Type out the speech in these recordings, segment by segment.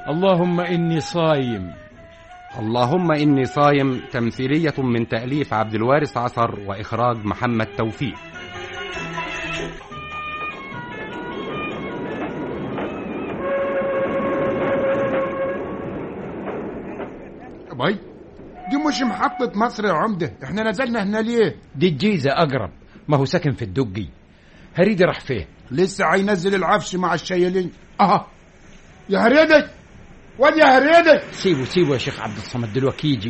اللهم إني صايم اللهم إني صايم تمثيلية من تأليف عبد الوارث عصر وإخراج محمد توفيق باي دي مش محطة مصر يا عمدة احنا نزلنا هنا ليه دي الجيزة أقرب ما هو ساكن في الدقي هريدي راح فين لسه هينزل العفش مع الشيالين اه يا هريدي وين يا هريدي سيبه سيبه يا شيخ عبد الصمد دلوقتي يجي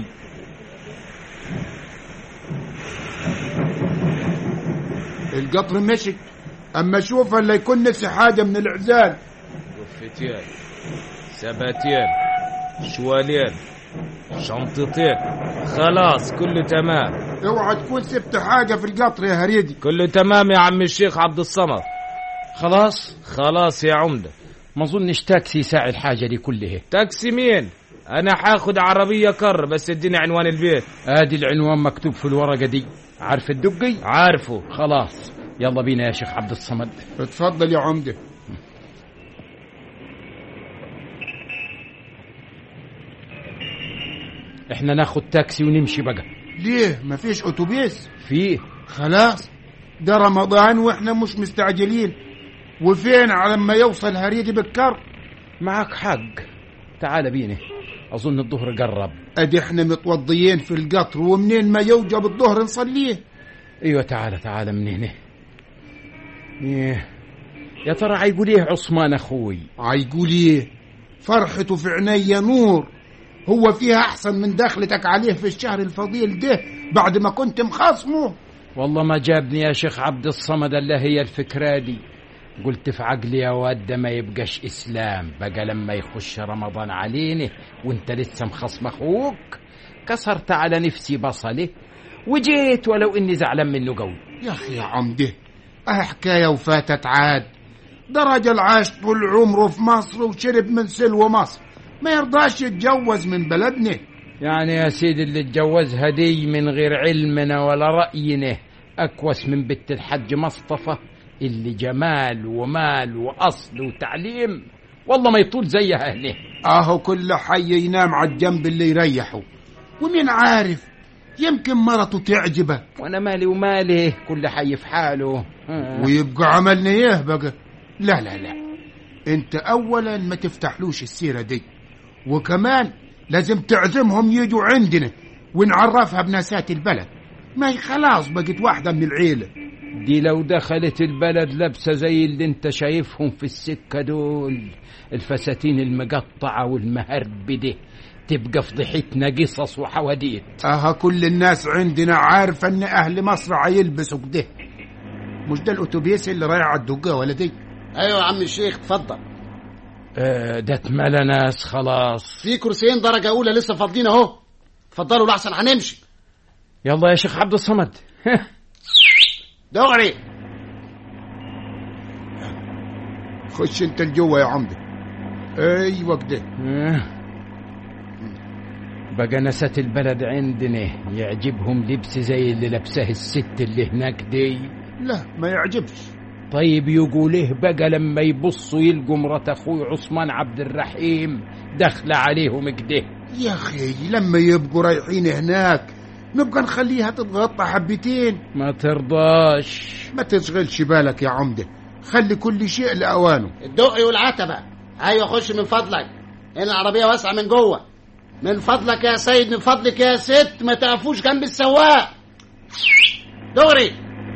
القطر مشي اما شوف اللي يكون نسي حاجة من العزال فتيان سباتين شوالين شنطتين خلاص كله تمام اوعى تكون سبت حاجة في القطر يا هريدي كله تمام يا عم الشيخ عبد الصمد خلاص خلاص يا عمدة ما اظنش تاكسي يساعي الحاجة دي كلها تاكسي مين انا حاخد عربية كر بس اديني عنوان البيت ادي العنوان مكتوب في الورقة دي عارف الدقي عارفه خلاص يلا بينا يا شيخ عبد الصمد اتفضل يا عمدة احنا ناخد تاكسي ونمشي بقى ليه مفيش اتوبيس فيه خلاص ده رمضان واحنا مش مستعجلين وفين على ما يوصل هريدي بالكر معك حق تعال بينا اظن الظهر قرب ادي احنا متوضيين في القطر ومنين ما يوجب الظهر نصليه ايوه تعال تعال من هنا إيه. يا ترى هيقول ايه عثمان اخوي عيقول ايه فرحته في عينيا نور هو فيها احسن من دخلتك عليه في الشهر الفضيل ده بعد ما كنت مخاصمه والله ما جابني يا شيخ عبد الصمد الا هي الفكره دي قلت في عقلي يا واد ده ما يبقاش اسلام بقى لما يخش رمضان علينا وانت لسه مخصم اخوك كسرت على نفسي بصلي وجيت ولو اني زعلان منه قوي يا اخي يا عمده اه حكايه وفاتت عاد ده راجل عاش طول عمره في مصر وشرب من سلوى مصر ما يرضاش يتجوز من بلدنا يعني يا سيدي اللي اتجوزها دي من غير علمنا ولا رأينا أكوس من بنت الحج مصطفى اللي جمال ومال وأصل وتعليم والله ما يطول زيها هنا اهو كل حي ينام على الجنب اللي يريحه ومين عارف يمكن مرته تعجبه وأنا مالي ومالي كل حي في حاله آه. ويبقى عملنا ايه بقى لا لا لا انت اولا ما تفتحلوش السيره دي وكمان لازم تعزمهم يجوا عندنا ونعرفها بناسات البلد ما هي خلاص بقت واحده من العيله دي لو دخلت البلد لابسة زي اللي انت شايفهم في السكة دول الفساتين المقطعة والمهربدة تبقى فضيحتنا قصص وحواديت اها كل الناس عندنا عارفه ان اهل مصر هيلبسوا كده مش ده الاتوبيس اللي رايح على الدقه ولا دي ايوه يا عم الشيخ اتفضل آه ده اتملى ناس خلاص في كرسيين درجه اولى لسه فاضلين اهو اتفضلوا لحسن هنمشي يلا يا شيخ عبد الصمد دغري خش انت لجوه يا عمده ايوه كده آه. بقى نسات البلد عندنا يعجبهم لبس زي اللي لابساه الست اللي هناك دي لا ما يعجبش طيب يقوليه بقى لما يبصوا يلقوا مرات اخوي عثمان عبد الرحيم داخله عليهم كده يا اخي لما يبقوا رايحين هناك نبقى نخليها تتغطى حبتين ما ترضاش ما تشغلش بالك يا عمده خلي كل شيء لاوانه الدقي والعتبه ايوه خش من فضلك هنا العربيه واسعه من جوه من فضلك يا سيد من فضلك يا ست ما تقفوش جنب السواق دغري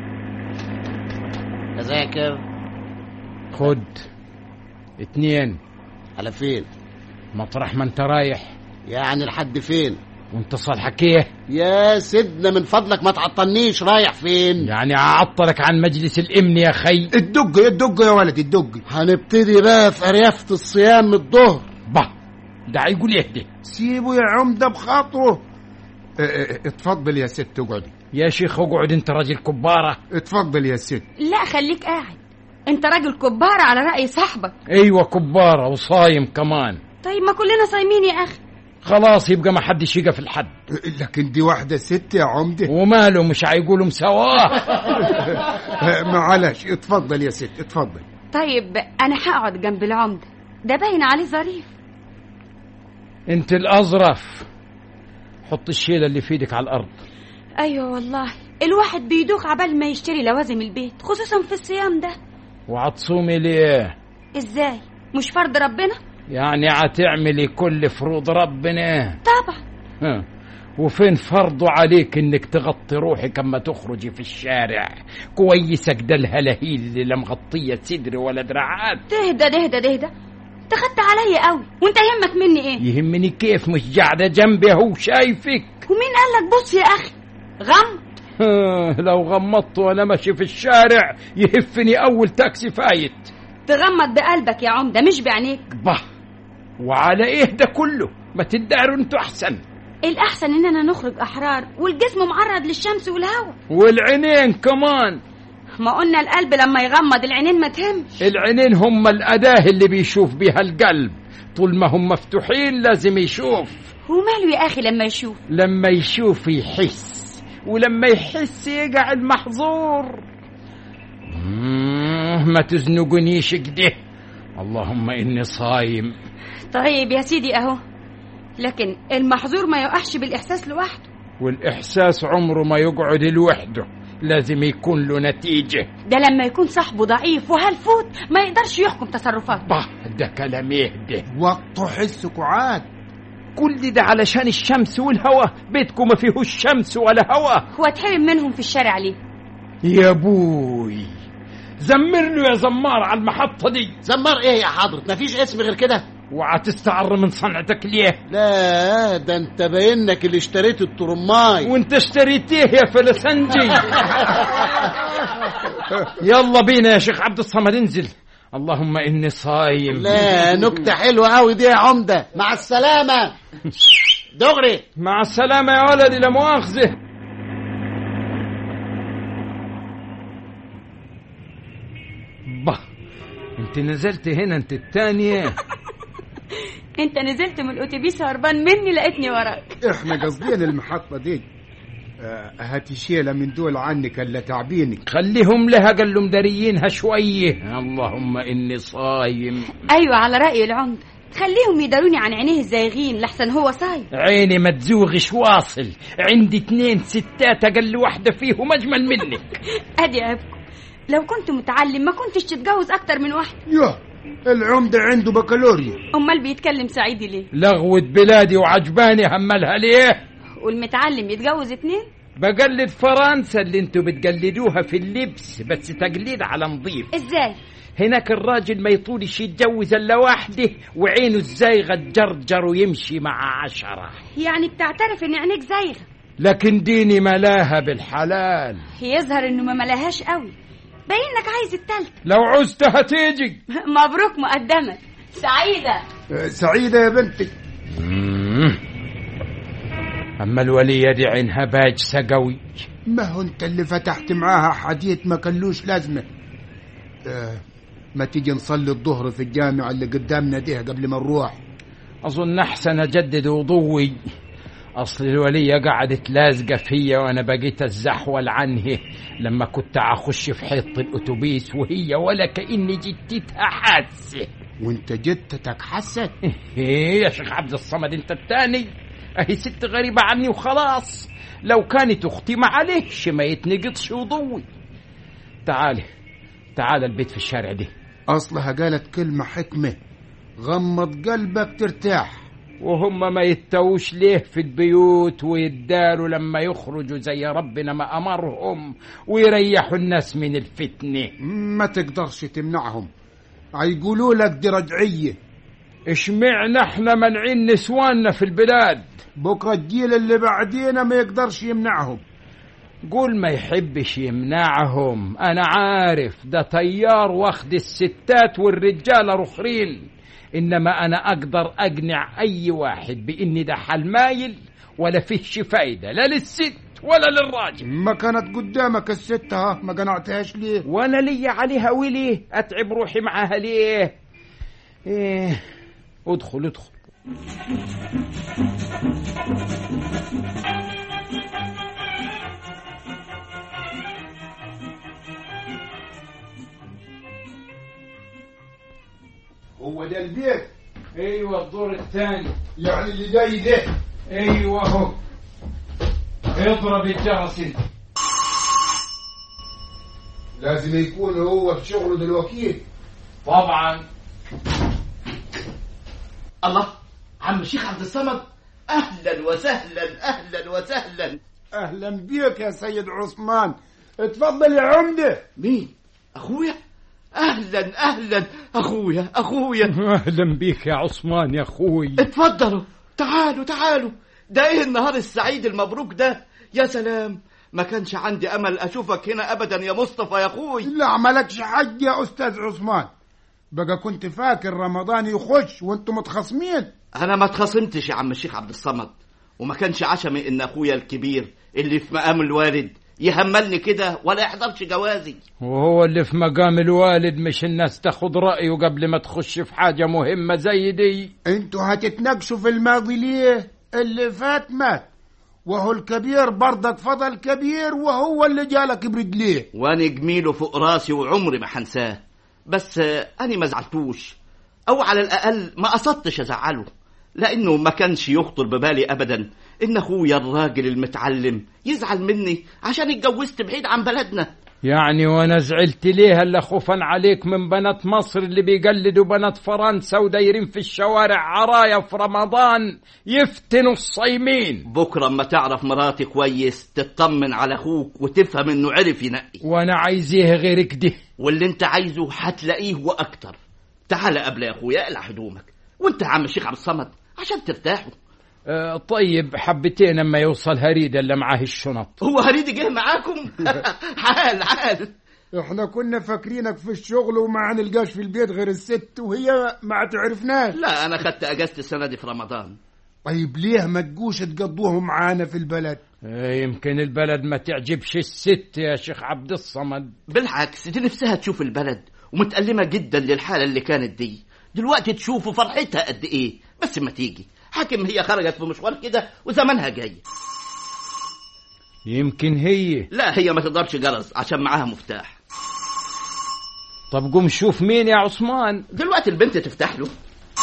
تذاكر خد اتنين على فين مطرح ما انت رايح يعني لحد فين وانت صالحك ايه يا سيدنا من فضلك ما تعطلنيش رايح فين يعني اعطلك عن مجلس الامن يا خي الدق الدق يا ولد الدق هنبتدي بقى في اريافه الصيام من الظهر با ده هيقول ايه ده سيبه يا عمده بخاطره اه، اه، اتفضل يا ست اقعدي يا شيخ اقعد انت راجل كباره اتفضل يا ست لا خليك قاعد انت راجل كبار على رأي صاحبك ايوه كباره وصايم كمان طيب ما كلنا صايمين يا اخي خلاص يبقى ما حدش يقف الحد اه، لكن دي واحده ست يا عمده وماله مش هيقولوا مسواه اه، معلش اتفضل يا ست اتفضل طيب انا هقعد جنب العمدة ده باين عليه ظريف انت الأظرف حط الشيلة اللي في ايدك على الأرض ايوه والله الواحد بيدوخ عبال ما يشتري لوازم البيت خصوصا في الصيام ده وعتصومي ليه ازاي مش فرض ربنا يعني عتعملي كل فروض ربنا طبعا ها. وفين فرضه عليك انك تغطي روحك اما تخرجي في الشارع كويسة كده الهلاهيل اللي لا مغطية صدري ولا دراعات تهدى تهدى تهدى انت خدت عليا قوي وانت يهمك مني ايه يهمني كيف مش قاعدة جنبي اهو شايفك ومين قال لك بص يا اخي غم ها، لو غمضت وانا ماشي في الشارع يهفني اول تاكسي فايت تغمض بقلبك يا عمده مش بعينيك bah وعلى ايه ده كله ما تداروا انتوا احسن الاحسن اننا نخرج احرار والجسم معرض للشمس والهواء والعينين كمان ما قلنا القلب لما يغمض العينين ما تهمش العينين هم الأداة اللي بيشوف بيها القلب طول ما هم مفتوحين لازم يشوف وماله يا اخي لما يشوف لما يشوف يحس ولما يحس يقع المحظور مم، ما تزنقنيش كده اللهم إني صايم طيب يا سيدي اهو لكن المحظور ما يقعش بالاحساس لوحده والإحساس عمره ما يقعد لوحده لازم يكون له نتيجة ده لما يكون صاحبه ضعيف وهلفوت ما يقدرش يحكم تصرفاته bah ده كلام يهدى وقته حسكوا عاد كل ده علشان الشمس والهواء بيتكم ما فيهوش شمس ولا هواء هو اتحرم منهم في الشارع ليه يا بوي زمر له يا زمار على المحطة دي زمار ايه يا حضرة مفيش اسم غير كده وعتستعر من صنعتك ليه لا ده انت باينك اللي اشتريت الترماي وانت اشتريتيه يا فلسنجي يلا بينا يا شيخ عبد الصمد انزل اللهم اني صايم لا نكتة حلوة قوي دي يا عمدة مع السلامة دغري مع السلامة يا ولدي لا مؤاخذة bah انت نزلت هنا انت الثانية انت نزلت من الاتوبيس هربان مني لقيتني وراك احنا قصدين المحطة دي آه، هاتي شيلة من دول عنك الا تعبينك خليهم لها قال له مداريينها شوية اللهم اني صايم ايوه على راي العمده خليهم يداروني عن عينيه الزايغين لحسن هو صايم عيني ما تزوغش واصل عندي اتنين ستات اقل واحدة فيهم اجمل منك ادي عيبكم لو كنت متعلم ما كنتش تتجوز اكتر من واحده يا العمدة عنده بكالوريا امال بيتكلم سعيدي ليه لغوة بلادي وعجباني هملها ليه والمتعلم يتجوز اتنين بقلد فرنسا اللي انتوا بتقلدوها في اللبس بس تقليد على نظيف ازاي هناك الراجل ما يطولش يتجوز الا واحدة وعينه الزايغة تجرجر ويمشي مع عشرة يعني بتعترف ان عينيك زايغه لكن ديني ملاها بالحلال يظهر انه ما ملاهاش قوي باينك عايز التالتة لو عزتها تيجي مبروك مقدما سعيدة آه، سعيدة يا بنتي أما الولية دي عينها باجسة قوي ما هو انت اللي فتحت معاها حديث ما كلوش لازمة آه، ما تيجي نصلي الظهر في الجامع اللي قدامنا دي قبل ما نروح أظن أحسن أجدد وضوي أصل الولية قعدت لازقة فيا وأنا بقيت أتزحول عنه لما كنت أخش في حيط الأتوبيس وهي ولا كأني جدتها حاسة وانت جدتك حست إيه يا شيخ عبد الصمد أنت التاني أهي ست غريبة عني وخلاص لو كانت أختي معلش ما يتنقضش وضوي تعالي تعال البيت في الشارع دي اصلها قالت كلمة حكمة غمض قلبك ترتاح وهم ما يتوش ليه في البيوت ويداروا لما يخرجوا زي ربنا ما أمرهم ويريحوا الناس من الفتنة ما تقدرش تمنعهم هيقولوا لك دي رجعية اشمعنا احنا منعين نسواننا في البلاد بكرة الجيل اللي بعدينا ما يقدرش يمنعهم قول ما يحبش يمنعهم انا عارف ده طيار واخد الستات والرجالة رخرين انما انا اقدر اقنع اي واحد بان ده حل مايل ولا فيهش فايدة لا للست ولا للراجل ما كانت قدامك الست ها ما قنعتهاش ليه وانا لي عليها وليه اتعب روحي معاها ليه ايه ادخل ادخل هو ده البيت ايوه الدور الثاني يعني اللي جاي ده ايوه هو اضرب الجرس انت لازم يكون هو في شغله دلوقتي طبعا الله عم الشيخ عبد الصمد اهلا وسهلا اهلا وسهلا اهلا بيك يا سيد عثمان اتفضل يا عمده مين اخويا اهلا اهلا اخويا اخويا اهلا بيك يا عثمان يا اخوي اتفضلوا تعالوا تعالوا ده ايه النهار السعيد المبروك ده يا سلام ما كانش عندي امل اشوفك هنا ابدا يا مصطفى يا اخوي لا عملكش حج يا استاذ عثمان بقى كنت فاكر رمضان يخش وانتم متخاصمين انا ما اتخاصمتش يا عم الشيخ عبد الصمد وما كانش عشمي ان اخويا الكبير اللي في مقام الوالد يهملني كده ولا يحضرش جوازي وهو اللي في مقام الوالد مش الناس تاخد رأيه قبل ما تخش في حاجة مهمة زي دي انتوا هتتناقشوا في الماضي ليه اللي فات مات وهو الكبير برضك فضل كبير وهو اللي جالك برجليه وانا جميله فوق راسي وعمري ما هنساه بس آه، انا ما زعلتوش او على الاقل ما قصدتش ازعله لانه ما كانش يخطر ببالي ابدا ان اخويا الراجل المتعلم يزعل مني عشان اتجوزت بعيد عن بلدنا يعني وانا زعلت ليه الا خوفا عليك من بنات مصر اللي بيقلدوا بنات فرنسا ودايرين في الشوارع عرايا في رمضان يفتنوا الصايمين بكره اما تعرف مراتي كويس تطمن على اخوك وتفهم انه عرف ينقي وانا عايزيه غير كده واللي انت عايزه هتلاقيه واكتر تعال قبل يا اخويا اقلع هدومك وانت يا عم الشيخ عبد الصمد عشان ترتاحوا آه طيب حبتين اما يوصل هريد اللي معاه الشنط هو هريدي جه معاكم حال حال احنا كنا فاكرينك في الشغل وما نلقاش في البيت غير الست وهي ما تعرفناش لا انا خدت اجازتي السنه دي في رمضان طيب ليه ما تجوش تقضوه معانا في البلد آه يمكن البلد ما تعجبش الست يا شيخ عبد الصمد بالعكس دي نفسها تشوف البلد ومتألمة جدا للحالة اللي كانت دي دلوقتي تشوفوا فرحتها قد ايه بس ما تيجي حاكم هي خرجت في مشوار كده وزمانها جاي يمكن هي لا هي ما تضربش جرس عشان معاها مفتاح طب قوم شوف مين يا عثمان دلوقتي البنت تفتح له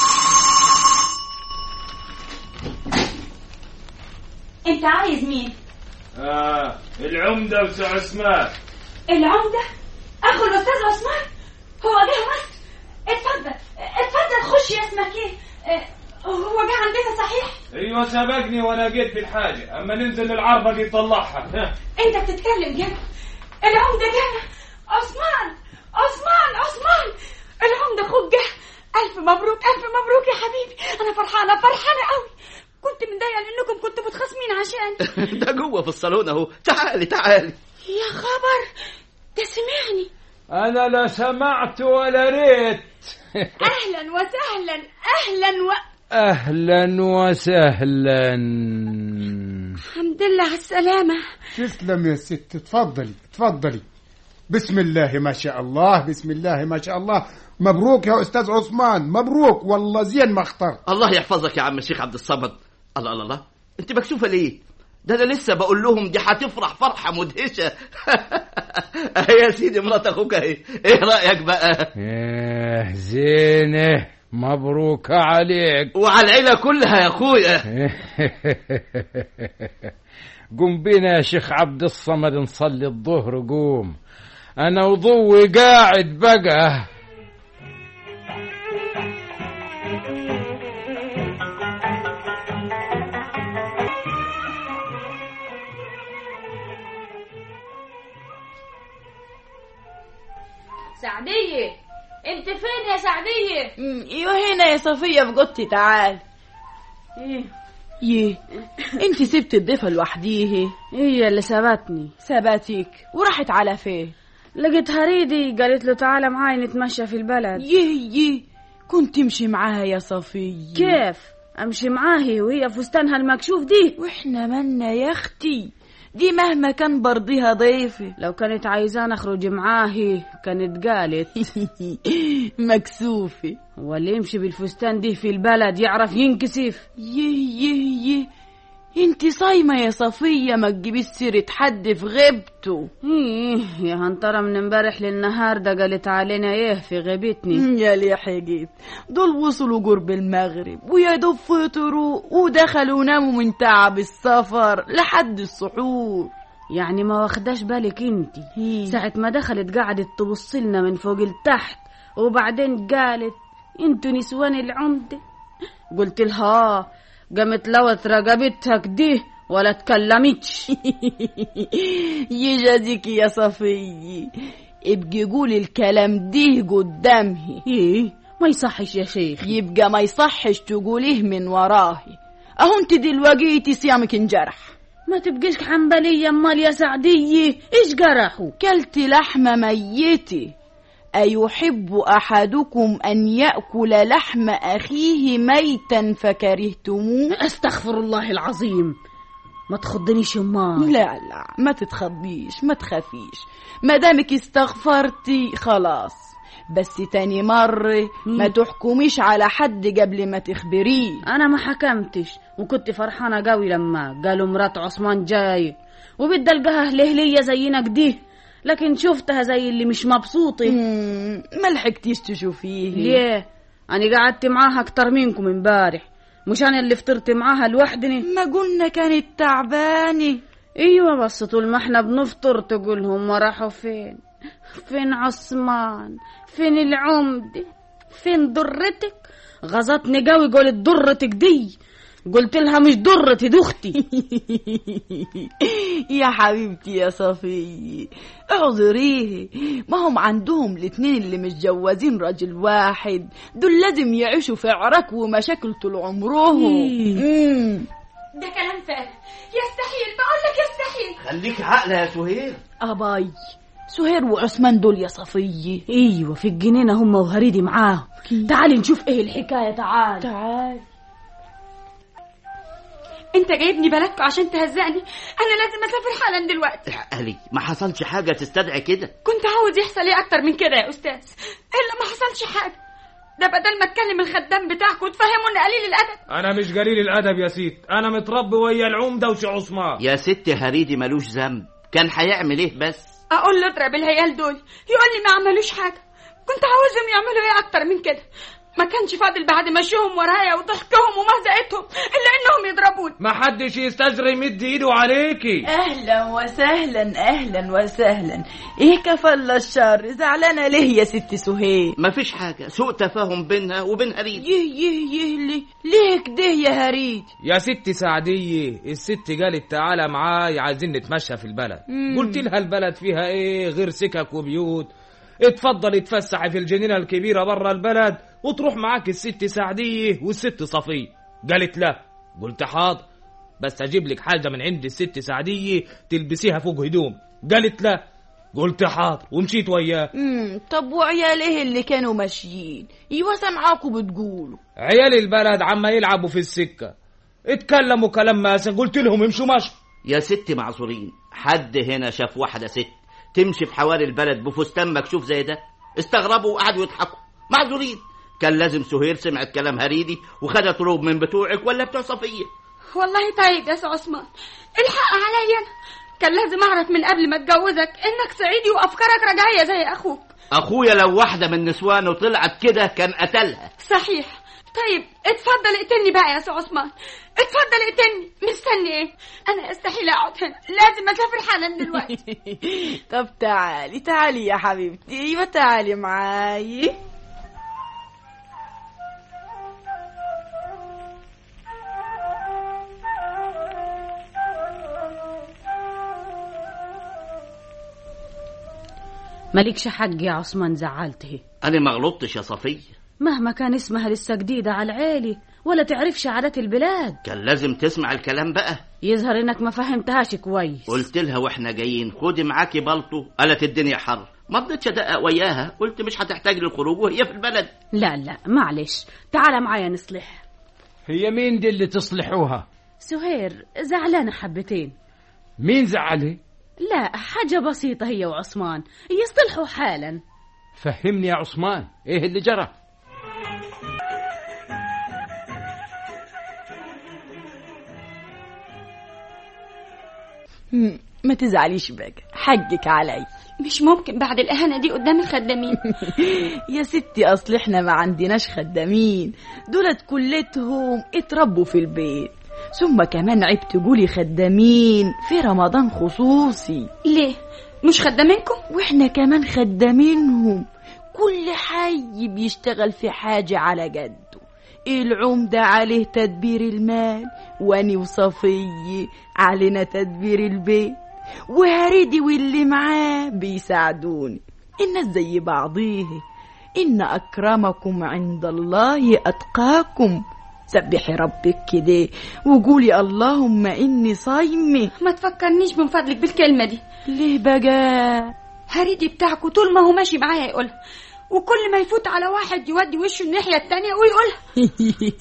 انت عايز مين آه العمدة وسع عثمان العمدة اخو الاستاذ عثمان هو جه مصر اتفضل اتفضل خش يا اسمك ايه اه، هو جه عندنا صحيح ايوه سبقني وانا جيت في الحاجة اما ننزل العربة دي طلعها ها. انت بتتكلم جد العمدة جه عثمان عثمان عثمان العمدة اخوك جه الف مبروك الف مبروك يا حبيبي انا فرحانه فرحانه قوي كنت متضايقه لانكم كنتوا متخاصمين عشان ده جوه في الصالون اهو تعالي تعالي يا خبر ده سمعني انا لا سمعت ولا ريت اهلا وسهلا اهلا و اهلا وسهلا الحمد لله على السلامه تسلم يا ست تفضلي تفضلي بسم الله ما شاء الله بسم الله ما شاء الله مبروك يا استاذ عثمان مبروك والله زين ما اخترت الله يحفظك يا عم الشيخ عبد الصمد الله الله الله انت مكسوفه ليه ده انا لسه بقول لهم دي هتفرح فرحه مدهشه يا سيدي مرات اخوك اهي ايه رايك بقى ايه زينه مبروك عليك وعلى العيله كلها يا اخويا قوم بينا يا شيخ عبد الصمد نصلي الظهر قوم انا وضوي قاعد بقى سعدية انت فين يا سعدية ايوه هنا يا صفية في جوتي تعال ايه يه انت سبت الضيفة لوحديه هي اللي سابتني سباتك وراحت على فين لقيت هريدي قالت له تعالى معاي نتمشى في البلد يه يه كنت تمشي معاها يا صفية كيف امشي معاهي وهي فستانها المكشوف دي واحنا مالنا يا اختي دي مهما كان برضيها ضيفة لو كانت عايزاني اخرج معاهي كانت قالت مكسوفة واللي يمشي بالفستان دي في البلد يعرف ينكسف يه يه يه انت صايمة يا صفية ما تجيبيش سيرة حد في غيبته ايه يا هنطرة من امبارح للنهاردة قالت علينا ايه في غيبتني يا ليه حجيت دول وصلوا قرب المغرب ويا دوب فطروا ودخلوا ناموا من تعب السفر لحد السحور يعني ما واخداش بالك انتي هي. ساعة ما دخلت قعدت تبص لنا من فوق لتحت وبعدين قالت انتوا نسوان العمدة قلت لها آه. قامت لوت رقبتها كده ولا تكلمتش يجازيك يا صفية ابقي قولي الكلام ده قدامي ايه ما يصحش يا شيخ يبقى ما يصحش تقوليه من وراهي اهو انت دلوقتي صيامك انجرح ما تبقيش حنبلية امال يا سعدية ايش جرحوا كلت لحمة ميتة أيحب أحدكم أن يأكل لحم أخيه ميتا فكرهتموه استغفر الله العظيم ما تخضنيش امال لا لا ما تتخضيش ما تخافيش ما دامك استغفرتي خلاص بس تاني مرة ما تحكميش على حد قبل ما تخبريه انا ما حكمتش وكنت فرحانة قوي لما قالوا مرات عثمان جاي وبدي القاها هلهلية زينا كده لكن شفتها زي اللي مش مبسوطة مم، ما لحقتيش تشوفيه ليه انا قعدت معاها اكتر منكم امبارح مش انا اللي فطرت معاها لوحدني ما قلنا كانت تعبانة ايوه بس طول ما احنا بنفطر تقول هم راحوا فين فين عثمان فين العمدة فين ضرتك غزتني قوي قولت ضرتك دي قلت لها مش ضرتي دي اختي يا حبيبتي يا صفية اعذريه ما هم عندهم الاتنين اللي متجوزين راجل واحد دول لازم يعيشوا في عرك ومشاكل طول عمرهم مم. ده كلام فارغ يستحيل بقول لك يستحيل خليك عاقله يا سهير أباي سهير وعثمان دول يا صفية ايوه في الجنينة هم وهريدي معاهم تعالي نشوف ايه الحكاية تعال تعال انت جايبني بلدكم عشان تهزقني انا لازم اسافر حالا دلوقتي احقلي ما حصلش حاجه تستدعي كده كنت عاوز يحصل ايه اكتر من كده يا استاذ الا ما حصلش حاجه ده بدل ما تكلم الخدام بتاعك وتفهمه ان قليل الادب انا مش قليل الادب يا سيد انا متربي ويا العمده وشي عثمان يا ست هريدي ملوش ذنب كان هيعمل ايه بس اقول له اضرب العيال دول يقول لي ما عملوش حاجه كنت عاوزهم يعملوا ايه اكتر من كده ما كانش فاضل بعد مشيهم ورايا وضحكهم ومهزقتهم الا انهم يضربوني ما حدش يستجري يمد ايده عليكي أهلا وسهلا أهلا وسهلا إيه كفل الشر زعلانة ليه يا ست سهيل مفيش حاجه سوء تفاهم بينها وبين هريدي يه يه يه ليه ليه كده يا هريد يا ست سعدية الست قالت تعالى معاي عايزين نتمشى في البلد مم. قلت لها البلد فيها ايه غير سكك وبيوت اتفضل اتفسحي في الجنينة الكبيرة برا البلد وتروح معاك الست سعدية والست صفية قالت لا قلت حاضر بس اجيب لك حاجة من عند الست سعدية تلبسيها فوق هدوم قالت لا قلت حاضر ومشيت وياه مم. طب وعياله اللي كانوا ماشيين ايوه سامعاكوا بتقولوا عيال البلد عما يلعبوا في السكة اتكلموا كلام ماسن قلت لهم امشوا مشوا يا ست معذورين حد هنا شاف واحدة ست تمشي في حواري البلد بفستان مكشوف زي ده استغربوا وقعدوا يضحكوا معذورين كان لازم سهير سمعت كلام هريدي وخدت روب من بتوعك ولا بتوع صفية والله طيب يا سي عثمان الحق عليا انا كان لازم اعرف من قبل ما اتجوزك انك صعيدي وافكارك رجعيه زي اخوك اخويا لو واحدة من نسوانه طلعت كده كان قتلها صحيح طيب اتفضل اقتلني بقى يا سي عثمان اتفضل اقتلني مستني ايه انا استحيل اقعد هنا لازم اسافر حالا دلوقتي طب تعالي تعالي يا حبيبتي ايوه تعالي معاي مالكش حق يا عثمان زعلته انا ما غلطتش يا صفية مهما كان اسمها لسه جديدة على العيلة ولا تعرفش عادات البلاد كان لازم تسمع الكلام بقى يظهر انك ما فهمتهاش كويس قلت لها واحنا جايين خدي معاكي بلطو قالت الدنيا حر ما رضيتش ادقق وياها قلت مش هتحتاج للخروج وهي في البلد لا لا معلش تعال معايا نصلح هي مين دي اللي تصلحوها سهير زعلانة حبتين مين زعلها لا حاجة بسيطة هي وعثمان يصلحوا حالا فهمني يا عثمان ايه اللي جرى مم، ما تزعليش بقى حقك علي مش ممكن بعد الإهانة دي قدام الخدامين يا ستي اصل احنا ما عندناش خدامين دولت كلتهم اتربوا في البيت ثم كمان عيب تقولي خدامين في رمضان خصوصي ليه مش خدامينكم واحنا كمان خدامينهم كل حي بيشتغل في حاجة على جده العمدة عليه تدبير المال واني وصفية علينا تدبير البيت وهريدي واللي معاه بيساعدوني الناس زي بعضيه إن أكرمكم عند الله أتقاكم سبحي ربك كده وقولي اللهم إني صايمة ما تفكرنيش من فضلك بالكلمة دي ليه بقى هريدي بتاعكوا طول ما هو ماشي معايا يقولها وكل ما يفوت على واحد يودي وشه الناحية التانية ويقولها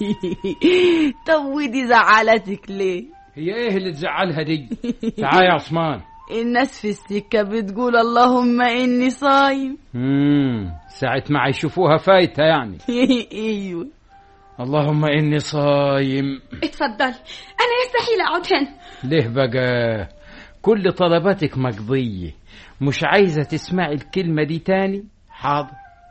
طب ودي زعلتك ليه هي ايه اللي تزعلها دي تعال يا عثمان الناس في السكة بتقول اللهم إني صايم مم. ساعة ما يشوفوها فايتة يعني ايوه اللهم إني صايم اتفضلي أنا يستحيل أقعد هنا ليه بقى كل طلباتك مقضية مش عايزة تسمعي الكلمة دي تاني حاضر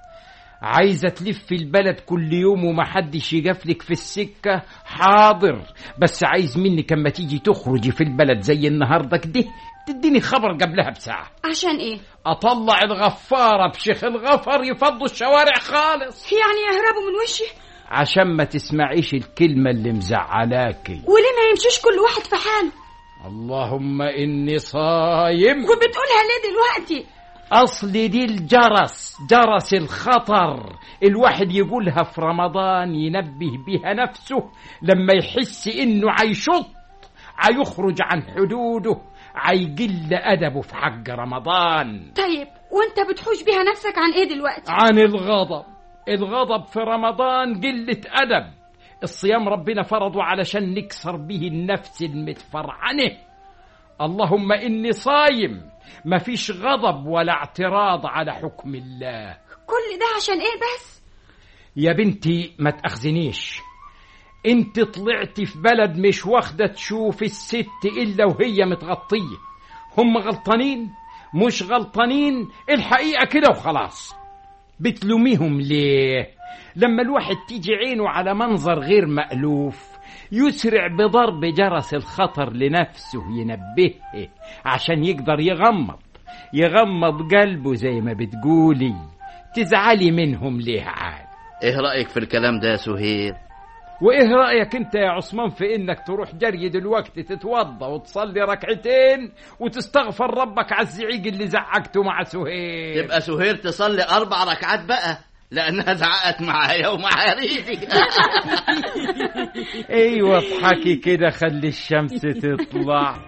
عايزة تلف البلد كل يوم ومحدش يقفلك في السكة حاضر بس عايز منك اما تيجي تخرجي في البلد زي النهاردة كده تديني خبر قبلها بساعة عشان إيه أطلع الغفارة بشيخ الغفر يفضوا الشوارع خالص يعني يهربوا من وشي عشان ما تسمعيش الكلمة اللي مزعلاكي وليه ما يمشيش كل واحد في حاله اللهم إني صايم وبتقولها ليه دلوقتي أصل دي الجرس جرس الخطر الواحد يقولها في رمضان ينبه بها نفسه لما يحس إنه عيشط عيخرج عن حدوده عيقل أدبه في حق رمضان طيب وانت بتحوش بيها نفسك عن ايه دلوقتي عن الغضب الغضب في رمضان قلة أدب الصيام ربنا فرضه علشان نكسر به النفس المتفرعنة اللهم إني صايم مفيش غضب ولا اعتراض على حكم الله كل ده عشان ايه بس يا بنتي ما تأخذنيش انت طلعتي في بلد مش واخدة تشوف الست إلا وهي متغطية هم غلطانين مش غلطانين الحقيقة كده وخلاص بتلوميهم ليه لما الواحد تيجي عينه على منظر غير مألوف يسرع بضرب جرس الخطر لنفسه ينبهه عشان يقدر يغمض يغمض قلبه زي ما بتقولي تزعلي منهم ليه عاد ايه رأيك في الكلام ده يا سهير وايه رأيك انت يا عثمان في انك تروح جري دلوقتي تتوضى وتصلي ركعتين وتستغفر ربك على الزعيق اللي زعقته مع سهير تبقى سهير تصلي أربع ركعات بقى لأنها زعقت معايا ومع ريدي ايوه اضحكي كده خلي الشمس تطلع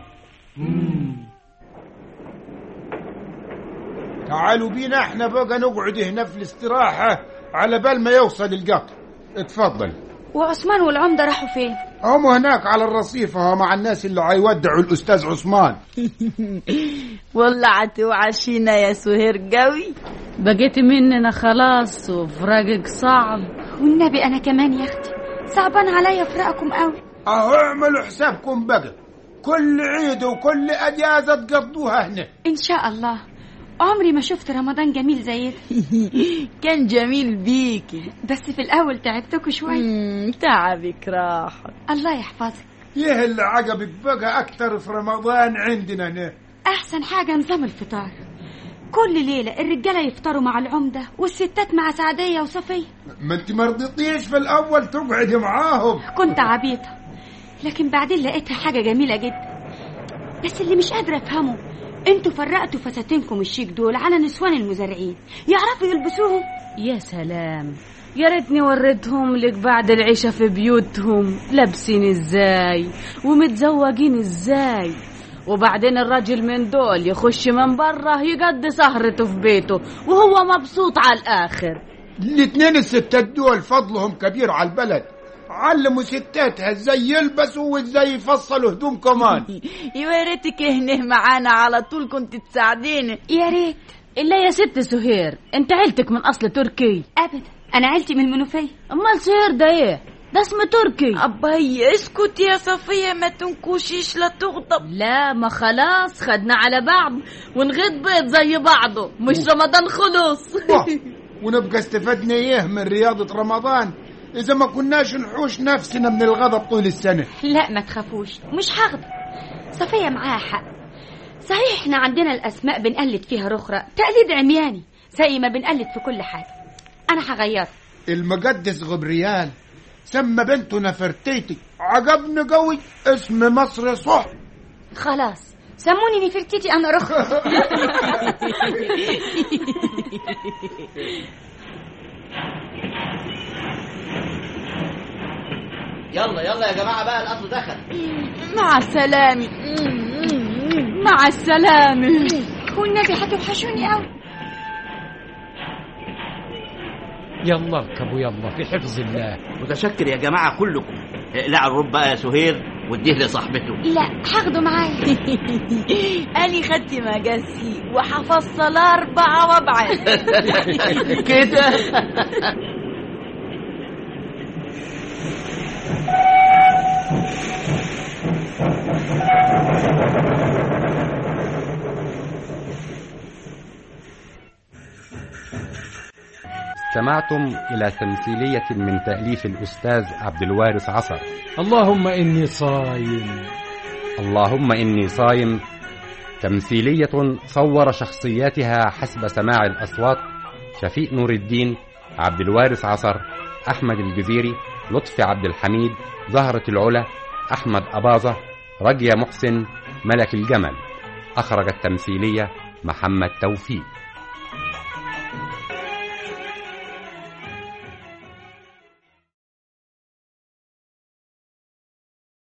تعالوا بينا احنا بقى نقعد هنا في الاستراحة على بال ما يوصل القطر اتفضل وعثمان والعمدة راحوا فين هم هناك على الرصيف اهو مع الناس اللي هيودعوا الأستاذ عثمان والله عتوعشينا يا سهير قوي بقيت مننا خلاص وفراقك صعب والنبي انا كمان يا اختي صعبان عليا فراقكم قوي اهو اعملوا حسابكم بقى كل عيد وكل اجازة تقضوها هنا ان شاء الله عمري ما شفت رمضان جميل زي ده كان جميل بيكي بس في الاول تعبتكوا شويه مم، تعبك راحت الله يحفظك ايه اللي عجبك بقى اكتر في رمضان عندنا هنا احسن حاجه نظام الفطار كل ليله الرجاله يفطروا مع العمده والستات مع سعديه وصفيه ما انت ما رضيتيش في الاول تقعدي معاهم كنت عبيطه لكن بعدين لقيتها حاجه جميله جدا بس اللي مش قادره افهمه انتوا فرقتوا فساتينكم الشيك دول على نسوان المزارعين يعرفوا يلبسوهم يا سلام يا ريتني وريتهم لك بعد العشاء في بيوتهم لابسين ازاي ومتزوجين ازاي وبعدين الراجل من دول يخش من بره يقضي سهرته في بيته وهو مبسوط على الاخر الاتنين الستات دول فضلهم كبير على البلد علموا ستاتها ازاي يلبسوا وازاي يفصلوا هدوم كمان يا ريتك هنا معانا على طول كنت تساعديني يا ريت الا يا ست سهير انت عيلتك من اصل تركي ابدا انا عيلتي من المنوفيه امال سهير ده ايه ده اسم تركي أبي اسكت يا صفية ما تنكوشيش لا تغضب لا ما خلاص خدنا على بعض ونغيط بيض زي بعضه مش رمضان خلص واه، ونبقى استفدنا ايه من رياضة رمضان إذا ما كناش نحوش نفسنا من الغضب طول السنة لا ما تخافوش مش هغضب صفية معاها حق صحيح احنا عندنا الأسماء بنقلد فيها رخرة تقليد عمياني زي ما بنقلد في كل حاجة أنا هغير المقدس غبريال سمى بنته نفرتيتي عجبني قوي اسم مصر صح خلاص سموني نفرتيتي أنا رخرة يلا يلا يا جماعة بقى القطر دخل مع السلامة مع السلامة والنبي هتوحشوني قوي يلا اركبوا يلا في حفظ الله متشكر يا جماعة كلكم اقلع الرب بقى يا سهير واديه لصاحبته لا هاخده معايا أني خدت مجاسي وحفظت الأربعة وابعد كده استمعتم إلى تمثيلية من تأليف الأستاذ عبد الوارث عصر اللهم إني صايم اللهم إني صايم تمثيلية صور شخصياتها حسب سماع الأصوات شفيق نور الدين عبد الوارث عصر أحمد الجزيري لطفي عبد الحميد زهرة العلا أحمد أباظة رجية محسن ملك الجمل أخرج التمثيلية محمد توفيق